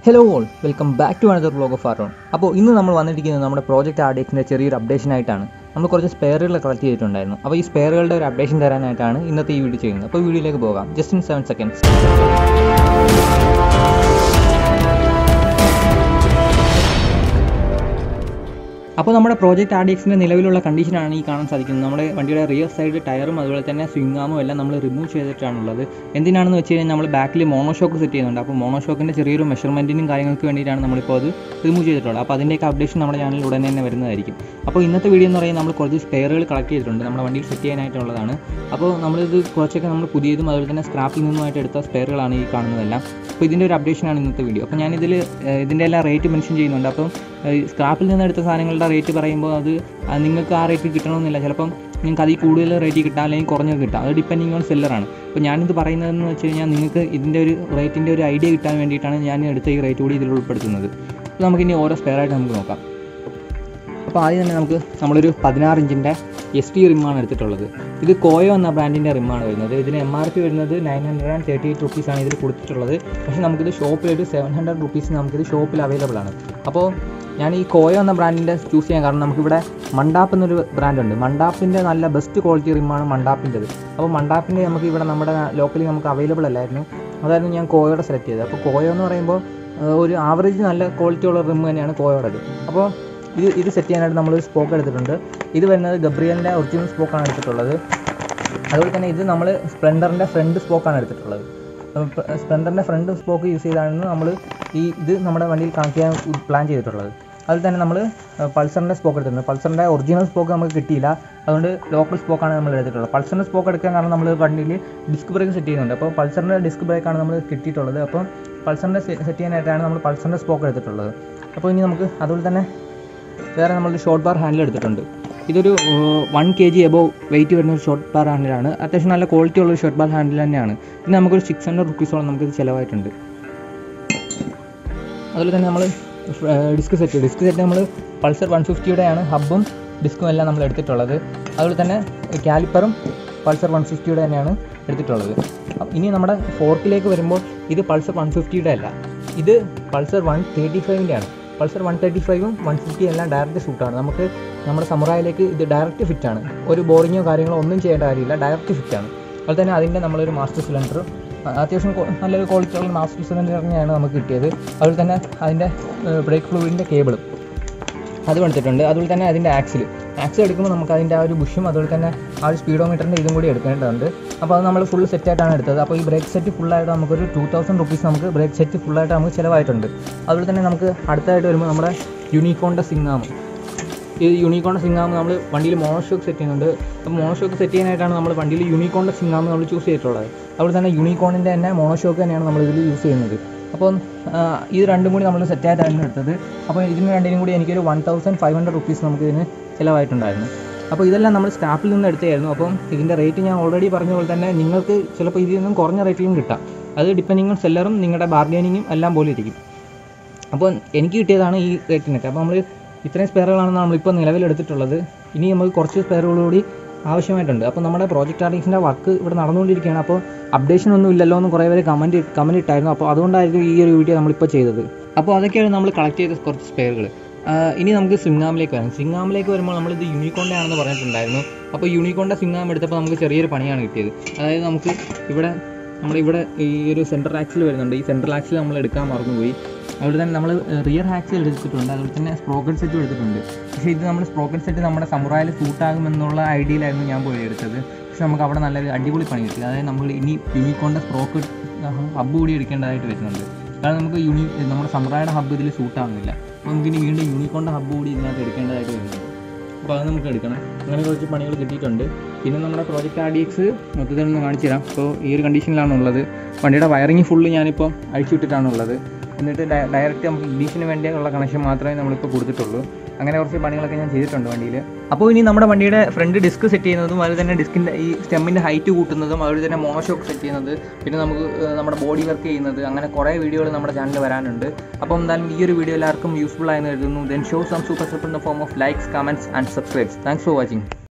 hello all welcome back to another vlog of Arton അപ്പോൾ ഇന്ന് നമ്മൾ വന്നിരിക്കുന്നത് നമ്മുടെ പ്രോജക്റ്റ് ആർ ഡി എക്സിൻ്റെ ചെറിയൊരു അപ്ഡേഷൻ ആയിട്ടാണ് നമ്മൾ കുറച്ച് സ്പെയറുകൾ കളക്ട് ചെയ്തിട്ടുണ്ടായിരുന്നു അപ്പോൾ ഈ സ്പെയറുകളുടെ ഒരു അപ്ഡേഷൻ തരാനായിട്ടാണ് ഇന്നത്തെ ഈ വീഡിയോ ചെയ്യുന്നത് അപ്പോൾ വീഡിയോയിലേക്ക് പോകാം ജസ്റ്റ് ഇൻ സെവൻ സെക്കൻഡ്സ് അപ്പോൾ നമ്മുടെ പ്രോജക്റ്റ് ആർ ഡി എക്സിൻ്റെ നിലവിലുള്ള കണ്ടീഷനാണ് ഈ കാണാൻ സാധിക്കുന്നത് നമ്മുടെ വണ്ടിയുടെ റിയർ സൈഡ് ടയറും അതുപോലെ തന്നെ സ്വിങ്ങാമും എല്ലാം നമ്മൾ റിമൂവ് ചെയ്തിട്ടാണുള്ളത് എന്തിനാണെന്ന് വെച്ച് കഴിഞ്ഞാൽ നമ്മൾ ബാക്കിൽ മോണോഷോക്ക് സെറ്റ് ചെയ്യുന്നുണ്ട് അപ്പോൾ മോണോഷോക്കിൻ്റെ ചെറിയൊരു മെഷർമെൻറ്റിനും കാര്യങ്ങൾക്ക് വേണ്ടിയിട്ടാണ് നമ്മളിപ്പോൾ അത് റിമൂവ് ചെയ്തിട്ടുള്ളത് അപ്പോൾ അതിൻ്റെയൊക്കെ അപ്ഡേഷൻ നമ്മുടെ ചാനലിൽ ഉടനെ തന്നെ വരുന്നതായിരിക്കും അപ്പോൾ ഇന്നത്തെ വീഡിയോ എന്ന് പറയുന്നത് നമ്മൾ കുറച്ച് സ്പെയറുകൾ കളക്ട് ചെയ്തിട്ടുണ്ട് നമ്മുടെ വണ്ടിയിൽ സെറ്റ് ചെയ്യാനായിട്ടുള്ളതാണ് അപ്പോൾ നമ്മളിത് കുറച്ചൊക്കെ നമ്മൾ പുതിയതും അതുപോലെ തന്നെ സ്ക്രാപ്പിൽ നിന്നുമായിട്ട് എടുത്ത സ്പെയറുകളാണ് ഈ കാണുന്നതെല്ലാം അപ്പോൾ ഇതിൻ്റെ ഒരു അപ്ഡേഷനാണ് ഇന്നത്തെ വീഡിയോ അപ്പോൾ ഞാനിതിൽ ഇതിൻ്റെ എല്ലാം റേറ്റ് മെൻഷൻ ചെയ്യുന്നുണ്ട് അപ്പം സ്ക്രാപ്പിൽ നിന്ന് എടുത്ത സാധനങ്ങളുടെ റേറ്റ് പറയുമ്പോൾ അത് അത് നിങ്ങൾക്ക് ആ റേറ്റ് കിട്ടണമെന്നില്ല ചിലപ്പം നിങ്ങൾക്ക് അതിൽ കൂടുതൽ റേറ്റ് കിട്ടാം അല്ലെങ്കിൽ കുറഞ്ഞത് കിട്ടാം അത് ഡിപ്പെൻഡിങ് ഓൺ സെല്ലറാണ് അപ്പോൾ ഞാനിത് പറയുന്നതെന്ന് വെച്ച് കഴിഞ്ഞാൽ നിങ്ങൾക്ക് ഇതിൻ്റെ ഒരു റേറ്റിൻ്റെ ഒരു ഐഡിയ കിട്ടാൻ വേണ്ടിയിട്ടാണ് ഞാൻ എടുത്ത ഈ റേറ്റ് കൂടി ഇതിൽ ഉൾപ്പെടുത്തുന്നത് അപ്പോൾ നമുക്കിനി ഓരോ സ്പെയർ ആയിട്ട് നമുക്ക് നോക്കാം അപ്പോൾ ആദ്യം തന്നെ നമുക്ക് നമ്മളൊരു പതിനാറ് ഇഞ്ചിൻ്റെ എസ് ടി റിമ്മാണ് എടുത്തിട്ടുള്ളത് ഇത് കോയോ എന്ന ബ്രാൻഡിൻ്റെ റിമ്മാണ് വരുന്നത് ഇതിന് എം ആർ പി വരുന്നത് nine hundred and thirty eight റുപ്പീസാണ് ഇതിൽ കൊടുത്തിട്ടുള്ളത് പക്ഷേ നമുക്കിത് ഷോപ്പിൽ ഒരു സെവൻ ഹൺഡ്രഡ് റുപ്പീസ് നമുക്കിത് ഷോപ്പിൽ അവൈലബിൾ ആണ് അപ്പോൾ ഞാൻ ഈ കോയോ എന്ന ബ്രാൻഡിൻ്റെ ചൂസ് ചെയ്യാൻ കാരണം നമുക്കിവിടെ മണ്ടാപ്പ് എന്നൊരു ബ്രാൻഡ് ഉണ്ട് മണ്ടാപ്പിൻ്റെ നല്ല ബെസ്റ്റ് ക്വാളിറ്റി റിമ്മാണ് മണ്ടാപ്പിൻ്റെത് അപ്പോൾ മണ്ടാപ്പിൻ്റെ നമുക്ക് ഇവിടെ നമ്മുടെ ലോക്കലി നമുക്ക് അവൈലബിൾ അല്ലായിരുന്നു അതായിരുന്നു ഞാൻ കോയോയുടെ സെലക്ട് ചെയ്തത് അപ്പോൾ കോയോ എന്ന് പറയുമ്പോൾ ഒരു ആവറേജ് നല്ല ക്വാളിറ്റി ഉള്ള റിം തന്നെയാണ് കോയോയുടേത് അപ്പോൾ ഇത് ഇത് സെറ്റ് ചെയ്യാനായിട്ട് നമ്മൾ സ്പോക്ക് എടുത്തിട്ടുണ്ട് ഇത് വരുന്നത് ഗബ്രിയലിൻ്റെ ഒറിജിനൽ സ്പോക്കാണ് എടുത്തിട്ടുള്ളത് അതുപോലെ തന്നെ ഇത് നമ്മൾ സ്പ്ലെൻഡറിൻ്റെ ഫ്രണ്ട് സ്പോക്കാണ് എടുത്തിട്ടുള്ളത് സ്പ്ലെൻഡറിൻ്റെ ഫ്രണ്ട് സ്പോക്ക് യൂസ് ചെയ്താണ് നമ്മൾ ഈ ഇത് നമ്മുടെ വണ്ടിയിൽ കണക്ട് ചെയ്യാൻ പ്ലാൻ ചെയ്തിട്ടുള്ളത് അതിൽ തന്നെ നമ്മൾ പൾസറിൻ്റെ സ്പോക്ക് എടുത്തിട്ടുണ്ട് പൾസറിൻ്റെ ഒറിജിനൽ സ്പോക്ക് നമുക്ക് കിട്ടിയില്ല അതുകൊണ്ട് ലോക്കൽ സ്പോക്കാണ് നമ്മൾ എടുത്തിട്ടുള്ളത് പൾസറിൻ്റെ സ്പോക്ക് എടുക്കാൻ കാരണം നമ്മൾ വണ്ടിയിൽ ഡിസ്ക് ബ്രേക്ക് സെറ്റ് ചെയ്യുന്നുണ്ട് അപ്പോൾ പൾസറിൻ്റെ ഡിസ്ക് ബ്രേക്കാണ് നമ്മൾ കിട്ടിയിട്ടുള്ളത് അപ്പോൾ പൾസറിൻ്റെ സെറ്റ് ചെയ്യാനായിട്ടാണ് നമ്മൾ പൾസറിൻ്റെ സ്പോക്ക് എടുത്തിട്ടുള്ളത് അപ്പോൾ ഇനി നമുക്ക് അതുപോലെ തന്നെ വേറെ നമ്മളൊരു ഷോർട്ട് ബാർ ഹാൻഡിൽ എടുത്തിട്ടുണ്ട് ഇതൊരു one K G above weight വരുന്ന ഒരു ഷോർട്ട് ബാർ ഹാൻഡിലാണ് അത്യാവശ്യം നല്ല ക്വാളിറ്റി ഉള്ള ഒരു ഷോർട്ട് ബാർ ഹാൻഡിൽ തന്നെയാണ് ഇത് നമുക്കൊരു സിക്സ് ഹൺഡ്രഡ് റുപ്പീസോളം നമുക്കിത് ചിലവായിട്ടുണ്ട് അതുപോലെ തന്നെ നമ്മൾ ഡിസ്ക് സെറ്റ് ഡിസ്ക് സെറ്റ് നമ്മൾ പൾസർ വൺ ഫിഫ്റ്റിയുടെയാണ് ഹബ്ബും ഡിസ്കും എല്ലാം നമ്മൾ എടുത്തിട്ടുള്ളത് അതുപോലെ തന്നെ കാലിപ്പറും പൾസർ വൺ ഫിഫ്റ്റിയുടെ തന്നെയാണ് എടുത്തിട്ടുള്ളത് ഇനി നമ്മുടെ ഫോർക്കിലേക്ക് വരുമ്പോൾ ഇത് പൾസർ വൺ ഫിഫ്റ്റിയുടെ അല്ല ഇത് പൾസർ വൺ തേർട്ടി ഫൈവിൻ്റെ ആണ് പൾസർ വൺ തേർട്ടി ഫൈവും വൺ ഫിഫ്റ്റി എല്ലാം ഡയറക്റ്റ് ഷൂട്ടാണ് നമുക്ക് നമ്മുടെ സമുറായിലേക്ക് ഇത് ഡയറക്റ്റ് ഫിറ്റാണ് ഒരു ബോറിങ്ങോ കാര്യങ്ങളോ ഒന്നും ചെയ്യേണ്ട കാര്യമില്ല ഡയറക്റ്റ് ഫിറ്റാണ് അതുപോലെ തന്നെ അതിൻ്റെ നമ്മളൊരു മാസ്റ്റർ സിലിണ്ടർ അത്യാവശ്യം നല്ലൊരു ക്വാളിറ്റി ഉള്ള മാസ്റ്റർ സിലിണ്ടർ തന്നെയാണ് നമുക്ക് കിട്ടിയത് അതുപോലെ തന്നെ അതിൻ്റെ ബ്രേക്ക് ഫ്ലൂയിഡിൻ്റെ കേബിളും അതും എടുത്തിട്ടുണ്ട് അതുപോലെ തന്നെ അതിൻ്റെ ആക്സിൽ ആക്സിൽ എടുക്കുമ്പോൾ നമുക്ക് അതിൻ്റെ ആ ഒരു ബുഷും അതുപോലെ തന്നെ ആ ഒരു സ്പീഡോമീറ്ററിൻ്റെ ഇതും കൂടി എടുക്കേണ്ടതുണ്ട് അപ്പോൾ അത് നമ്മൾ ഫുൾ സെറ്റായിട്ടാണ് എടുത്തത് അപ്പോൾ ഈ ബ്രേക്ക് സെറ്റ് ഫുള്ളായിട്ട് നമുക്കൊരു ടു തൗസൻഡ് റുപ്പീസ് നമുക്ക് ബ്രേക്ക് സെറ്റ് ഫുള്ളായിട്ട് നമുക്ക് ചിലവായിട്ടുണ്ട് അതുപോലെ തന്നെ നമുക്ക് അടുത്തായിട്ട് വരുമ്പോൾ നമ്മുടെ യൂണിക്കോണിൻ്റെ സിങ്ങാമ് ഈ യൂണിക്കോണിൻ്റെ സിങ്ങാമ് നമ്മൾ വണ്ടിയിൽ മോണോഷോക്ക് സെറ്റ് ചെയ്യുന്നുണ്ട് അപ്പോൾ മോണോഷോക്ക് സെറ്റ് ചെയ്യാനായിട്ടാണ് നമ്മൾ വണ്ടിയിൽ യൂണിക്കോണിൻ്റെ സിങ്ങാമ് നമ്മൾ ചൂസ് ചെയ്തിട്ടുള്ളത് അതുപോലെ തന്നെ യൂണിക്കോണിൻ്റെ തന്നെ മോണോഷോക്ക് തന്നെയാണ് നമ്മൾ ഇതിൽ യൂസ് ചെയ്യുന്നത് അപ്പോൾ ഇത് രണ്ടും കൂടി നമ്മൾ സെറ്റായിട്ടാണ് എടുത്തത് അപ്പോൾ ഇതിന് രണ്ടിനും കൂടി എനിക്കൊരു one thousand five hundred rupees നമുക്ക് ഇതിന് ചിലവായിട്ടുണ്ടായിരുന്നു അപ്പോൾ ഇതെല്ലാം നമ്മൾ സ്ക്രാപ്പിൽ നിന്ന് എടുത്തായിരുന്നു അപ്പം ഇതിൻ്റെ റേറ്റ് ഞാൻ ഓൾറെഡി പറഞ്ഞ പോലെ തന്നെ നിങ്ങൾക്ക് ചിലപ്പോൾ ഇതിൽ നിന്നും കുറഞ്ഞ റേറ്റിലും കിട്ടാം അത് ഡിപ്പെൻഡിങ് ഓൺ സെല്ലറും നിങ്ങളുടെ ബാർഗൈനിങ്ങും എല്ലാം പോലെ ഇരിക്കും അപ്പോൾ എനിക്ക് കിട്ടിയതാണ് ഈ റേറ്റിനൊക്കെ അപ്പോൾ നമ്മൾ ഇത്രയും സ്പെയറുകളാണ് നമ്മളിപ്പോൾ നിലവിലെടുത്തിട്ടുള്ളത് ഇനി നമുക്ക് കുറച്ച് സ്പെയറുകൾ കൂടി ആവശ്യമായിട്ടുണ്ട് അപ്പോൾ നമ്മുടെ പ്രോജക്റ്റ് ആർട്ടിക്സിൻ്റെ വർക്ക് ഇവിടെ നടന്നുകൊണ്ടിരിക്കുകയാണ് അപ്പോൾ അപ്ഡേഷൻ ഒന്നും ഇല്ലല്ലോ എന്ന് കുറേ പേര് കമൻറ്റ് കമൻറ്റ് ഇട്ടായിരുന്നു അപ്പോൾ അതുകൊണ്ടായിരിക്കും ഈ ഒരു വീഡിയോ നമ്മളിപ്പോൾ ചെയ്തത് അപ്പോൾ അതൊക്കെയാണ് നമ്മൾ കളക്ട് ചെയ്ത കുറച്ച് സ്പെയറുകൾ ഇനി നമുക്ക് സിംഗാമിലേക്ക് വരാം സിംഗാമിലേക്ക് വരുമ്പോൾ നമ്മളിത് യൂണിക്കോണിൻ്റെ ആണെന്ന് പറഞ്ഞിട്ടുണ്ടായിരുന്നു അപ്പോൾ യൂണിക്കോണിൻ്റെ സിംഗാം എടുത്തപ്പോൾ നമുക്ക് ചെറിയൊരു പണിയാണ് കിട്ടിയത് അതായത് നമുക്ക് ഇവിടെ നമ്മളിവിടെ ഈ ഒരു സെൻട്രൽ ആക്സിൽ വരുന്നുണ്ട് ഈ സെൻട്രൽ ആക്സിൽ നമ്മൾ എടുക്കാൻ മറന്നുപോയി അതുപോലെ തന്നെ നമ്മൾ റിയർ ആക്സിൽ എടുത്തിട്ടുണ്ട് അതുപോലെ തന്നെ സ്പ്രോക്കറ്റ് സെറ്റും എടുത്തിട്ടുണ്ട് പക്ഷേ ഇത് നമ്മൾ സ്പ്രോക്കറ്റ് സെറ്റ് നമ്മുടെ സമുറായിൽ സൂട്ടാകുമെന്നുള്ള ഐഡിയയിലായിരുന്നു ഞാൻ പോയി എടുത്തത് പക്ഷെ നമുക്ക് അവിടെ നല്ലൊരു അടിപൊളി പണി കിട്ടി അതായത് നമ്മൾ ഇനി യൂണിക്കോണിൻ്റെ സ്പ്രോക്കറ്റ് ഹബ്ബ് കൂടി എടുക്കേണ്ടതായിട്ട് വരുന്നുണ്ട് കാരണം നമുക്ക് യൂണി നമ്മുടെ സമുറായുടെ ഹബ്ബ് ഇതിൽ സൂട്ടാകുന്നില്ല അപ്പോൾ നമുക്ക് ഇനി വീണ്ടും യൂണിക്കോണിൻ്റെ ഹബ്ബ് കൂടി ഇതിനകത്ത് എടുക്കേണ്ടതായിട്ട് വരുന്നുണ്ട് അപ്പോൾ അത് നമുക്ക് എടുക്കണം അങ്ങനെ കുറച്ച് പണികൾ കിട്ടിയിട്ടുണ്ട് പിന്നെ നമ്മുടെ പ്രോജക്റ്റ് ആർ ഡി എക്സ് മൊത്തത്തിൽ ഒന്ന് കാണിച്ചു തരാം അപ്പോൾ ഈ ഒരു കണ്ടീഷനിലാണ് ഉള്ളത് വണ്ടിയുടെ വയറിങ് ഫുള്ള് ഞാനിപ്പോൾ അഴിച്ചുവിട്ടിട്ടാണ് ഉള്ളത് എന്നിട്ട് ഡയറക്റ്റ് നമുക്ക് ഇഗ്നീഷന് വേണ്ടിയുള്ള കണക്ഷൻ മാത്രമേ നമ്മളിപ്പോൾ കൊടുത്തിട്ടുള്ളൂ അങ്ങനെ കുറച്ച് പണികളൊക്കെ ഞാൻ ചെയ്തിട്ടുണ്ട് വണ്ടിയിൽ അപ്പോൾ ഇനി നമ്മുടെ വണ്ടിയുടെ ഫ്രണ്ട് ഡിസ്ക് സെറ്റ് ചെയ്യുന്നതും അതുപോലെ തന്നെ ഡിസ്കിൻ്റെ ഈ സ്റ്റെമ്മിൻ്റെ ഹൈറ്റ് കൂട്ടുന്നതും അതുപോലെ തന്നെ മോണോഷോക്ക് സെറ്റ് ചെയ്യുന്നത് പിന്നെ നമുക്ക് നമ്മുടെ ബോഡി വർക്ക് ചെയ്യുന്നത് അങ്ങനെ കുറേ വീഡിയോകൾ നമ്മുടെ ചാനലിൽ വരാനുണ്ട് അപ്പോൾ എന്തായാലും ഈ ഒരു വീഡിയോ എല്ലാവർക്കും യൂസ്ഫുൾ ആയെന്ന് കരുതുന്നു then show some support in the form of likes comments and subscribes thanks for watching